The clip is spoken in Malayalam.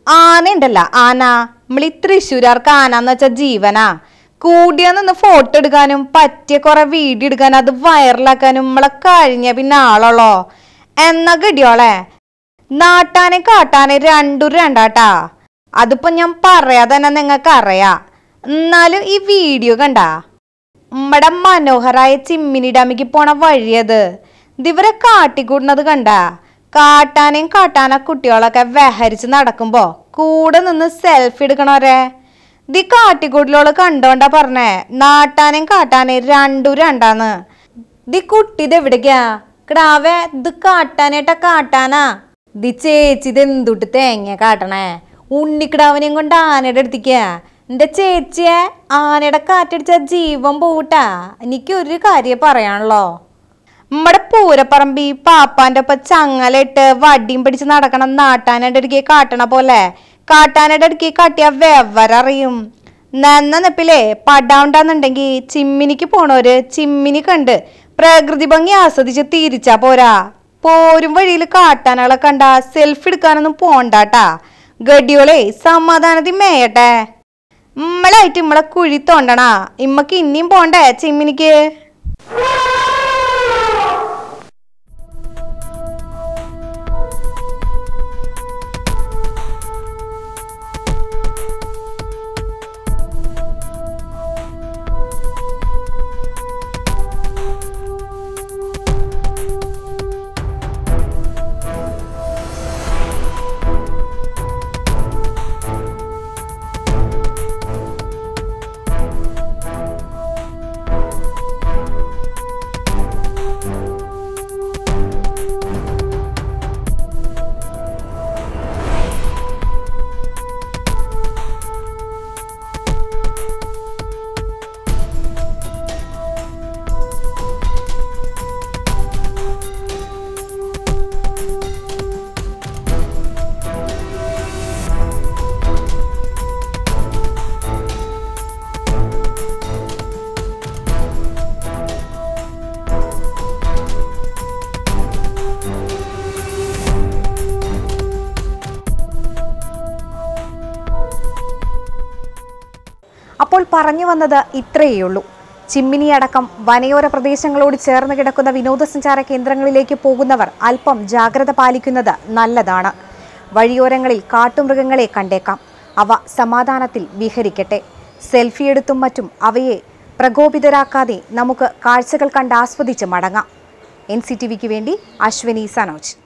ആന ഉണ്ടല്ല ആന നമ്മളീ തൃശ്ശൂരാർക്ക് ആന എന്ന് വെച്ചാൽ ജീവനാ കൂടിയ നിന്ന് ഫോട്ടോ എടുക്കാനും പറ്റിയ കുറെ വീഡിയോ എടുക്കാനും അത് വൈറലാക്കാനും നമ്മളെ കഴിഞ്ഞ പിന്നെ ആളുള്ളോ എന്നാ ഗഡിയോളെ നാട്ടാനെ കാട്ടാനെ രണ്ടും രണ്ടാട്ടാ അതിപ്പോ ഞാൻ പറയാതെ തന്നെ നിങ്ങൾക്ക് അറിയാ എന്നാലും ഈ വീഡിയോ കണ്ടാ നമ്മടെ മനോഹരായ ചിമ്മിനി ഡാമിക്ക് പോണ വഴിയത് ഇതിവരെ കാട്ടിക്കൂടുന്നത് കണ്ട കാട്ടാനേം കാട്ടാന കുട്ടികളൊക്കെ വെഹരിച്ച് നടക്കുമ്പോ കൂടെ നിന്ന് സെൽഫി എടുക്കണോരെ ദി കാട്ടിക്കൂട്ടിലോള് കണ്ടോണ്ടാ പറഞ്ഞേ നാട്ടാനേം കാട്ടാനേം രണ്ടും രണ്ടാന്ന് ദി കുട്ടി ഇത് എവിടേക്കാ കിടാവേ ഇത് കാട്ടാനേട്ടാ കാട്ടാനാ ദി ചേച്ചി ഇത് എന്തുട്ട് തേങ്ങ കാട്ടണേ ഉണ്ണിക്കിടാവനെയും കൊണ്ട് ആനയുടെ അടുത്തേക്കാ എന്റെ ചേച്ചിയെ ആനയുടെ കാറ്റടിച്ച ജീവൻ പോട്ടാ എനിക്ക് ഒരു കാര്യം പറയാനുള്ളോ നമ്മടെ പൂരപ്പറമ്പി പാപ്പാന്റെ ഒപ്പം ചങ്ങലിട്ട് വടിയും പിടിച്ച് നടക്കണം നാട്ടാനയുടെ അടുക്കി കാട്ടണ പോലെ കാട്ടാനയുടെ അടുക്കി കാട്ടിയ വെവ്വരറിയും നന്ന നെപ്പിലേ പടാണ്ടാന്നുണ്ടെങ്കി ചിമ്മിനിക്ക് പോണോര് ചിമ്മിനി കണ്ട് പ്രകൃതി ഭംഗി ആസ്വദിച്ച് തിരിച്ചാ പോരാ പോരും വഴിയിൽ കാട്ടാനകളെ കണ്ട സെൽഫി എടുക്കാനൊന്നും പോണ്ടാട്ടാ ഗഡിയോളെ സമാധാനത്തിൽ മേയട്ടെ ഇമ്മളായിട്ട് ഇമ്മളെ കുഴി തോണ്ടണ ഇമ്മക്ക് ഇനിയും പോണ്ടേ ചിമ്മിനിക്ക് അപ്പോൾ പറഞ്ഞു വന്നത് ഇത്രയേയുള്ളൂ ചിമ്മിനി അടക്കം വനയോര പ്രദേശങ്ങളോട് ചേർന്ന് കിടക്കുന്ന വിനോദസഞ്ചാര കേന്ദ്രങ്ങളിലേക്ക് പോകുന്നവർ അല്പം ജാഗ്രത പാലിക്കുന്നത് നല്ലതാണ് വഴിയോരങ്ങളിൽ കാട്ടുമൃഗങ്ങളെ കണ്ടേക്കാം അവ സമാധാനത്തിൽ വിഹരിക്കട്ടെ സെൽഫി എടുത്തും മറ്റും അവയെ പ്രകോപിതരാക്കാതെ നമുക്ക് കാഴ്ചകൾ കണ്ട് ആസ്വദിച്ച് മടങ്ങാം എൻ സി ടി വിക്ക് വേണ്ടി അശ്വനി സനോജ്